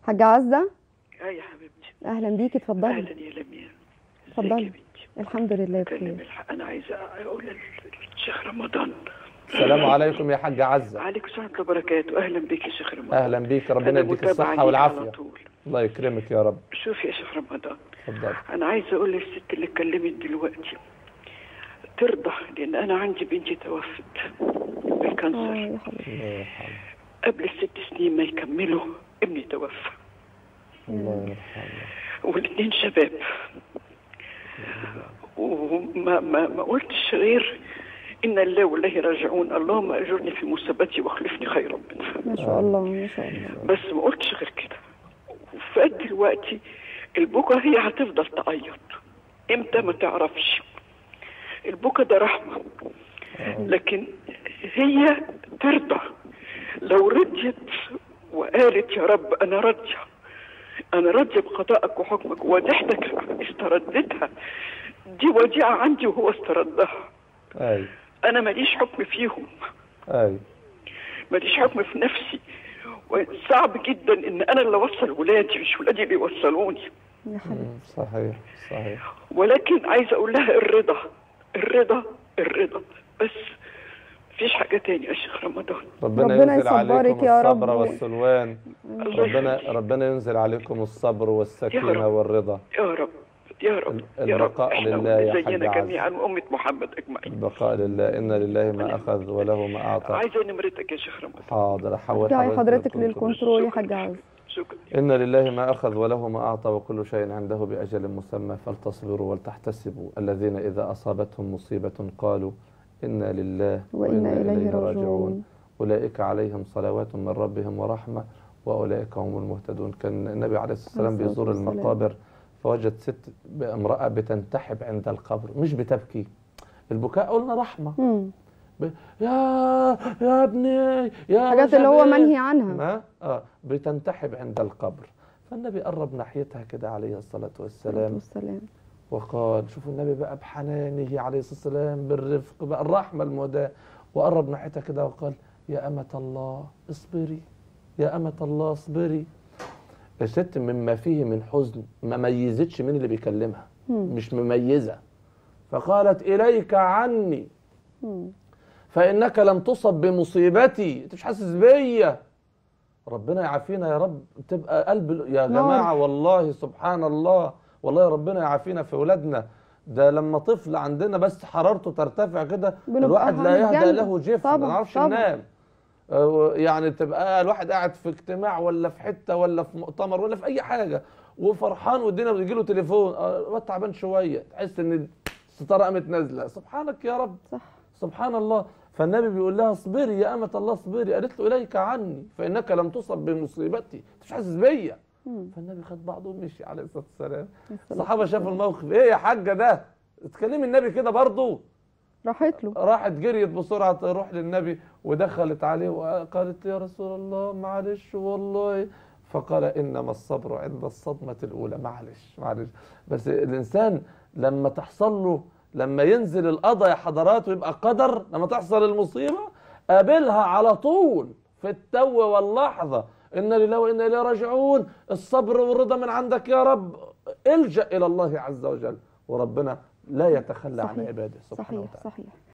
حاجة عزة اه يا حبيبتي أهلا بيكي اتفضلي اهلا يا لميا اتفضلي. ازيك يا بنتي الحمد لله كلم بخير الحق انا عايزه اقول للشيخ رمضان السلام عليكم يا حاج عزة عليكم السلام ورحمه الله وبركاته اهلا بك يا شيخ رمضان اهلا بيك ربنا أنا يديك متابعة الصحة ليك على والعافية طول. الله يكرمك يا رب شوف يا شيخ رمضان اتفضل انا عايزه اقول للست اللي اتكلمت دلوقتي ترضى لان انا عندي بنتي توفت اه بالكانسر يا حبيبي الله يرحمه قبل الست سنين ما يكملوا ابني توفى الله يرحمه والاثنين شباب وما ما ما قلتش غير ان الله والله راجعون اللهم اجرني في مصيبتي واخلفني خيرا منها ما شاء الله ما شاء الله بس ما قلتش غير كده وفات دلوقتي البكا هي هتفضل تعيط امتى ما تعرفش البكا ده رحمه لكن هي ترضى لو رضيت وقالت يا رب انا راضيه انا راضيه بقضائك وحكمك وديعتك استردتها دي وديعه عندي وهو استردها اي انا ماليش حكم فيهم اي ماليش حكم في نفسي وصعب جدا ان انا اللي اوصل ولادي مش ولادي اللي يوصلوني يا حبيبي مم، صحيح صحيح ولكن عايزه اقول لها الرضا الرضا الرضا بس مفيش حاجه تانية يا شيخ رمضان ربنا, ربنا ينزل يصبرك عليكم يا الصبر رب. والسلوان الله ربنا يخليك. ربنا ينزل عليكم الصبر يا والسكينة رب. والرضا يا رب يا رب يا رب البقاء احنا لله يا زينا حاج عز. جميعا وامه محمد اجمعين البقاء لله إن لله ما أخذ وله ما أعطى عايزه نمرتك يا شيخ رمضان حاضر أحول ارجعي حضرتك للكنترول. للكنترول يا حاج عز شكرا إن لله ما أخذ وله ما أعطى وكل شيء عنده بأجل مسمى فلتصبروا ولتحتسبوا الذين إذا أصابتهم مصيبة قالوا إنا لله وإنا إليه راجعون أولئك عليهم صلوات من ربهم ورحمة وأولئك هم المهتدون كان النبي عليه الصلاة والسلام عليه الصلاة بيزور والسلام. المقابر فوجد ست امرأة بتنتحب عند القبر مش بتبكي البكاء قلنا رحمة مم. ب... يا يا ابني يا حاجات اللي هو جميل. منهي عنها ما اه بتنتحب عند القبر فالنبي قرب ناحيتها كده عليه الصلاة والسلام والسلام وقال شوفوا النبي بقى بحنانه عليه الصلاة والسلام بالرفق بقى الرحمة المهداة وقرب ناحيتها كده وقال يا أمة الله اصبري يا أمة الله اصبري الست مما فيه من حزن ما ميزتش مين اللي بيكلمها مم. مش مميزة فقالت إليك عني مم. فإنك لم تصب بمصيبتي أنت مش حاسس بيا ربنا يعافينا يا رب تبقى قلب ال- يا نار. جماعة والله سبحان الله والله ربنا يعافينا في ولادنا ده لما طفل عندنا بس حرارته ترتفع كده بنبقى الواحد لا يهدى هنتجنن. له جفن طبعا، ما نعرفش طبعا. ننام آه، يعني تبقى الواحد قاعد في اجتماع ولا في حته ولا في مؤتمر ولا في اي حاجه وفرحان والدنيا بيجي له تليفون آه، الواد تعبان شويه تحس ان الستاره قامت نازله سبحانك يا رب صح سبحان الله فالنبي بيقول لها اصبري يا أمة الله اصبري قالت له إليك عني فإنك لم تصب بمصيبتي أنت مش حاسس بيا مم. فالنبي خد بعضه ومشي عليه الصلاة والسلام الصلاة الصحابة شافوا الموقف إيه يا حاجة ده تكلمي النبي كده برضه راحت له راحت جريت بسرعة تروح للنبي ودخلت عليه وقالت يا رسول الله معلش والله فقال إنما الصبر عند الصدمة الأولى معلش معلش بس الإنسان لما تحصل له لما ينزل القضاء يا حضرات ويبقى قدر لما تحصل المصيبة قابلها على طول في التو واللحظة إن لله وإنا إليه راجعون الصبر والرضا من عندك يا رب الجأ إلى الله عز وجل وربنا لا يتخلى عن صحيح. عباده سبحانه صحيح وتعالى صحيح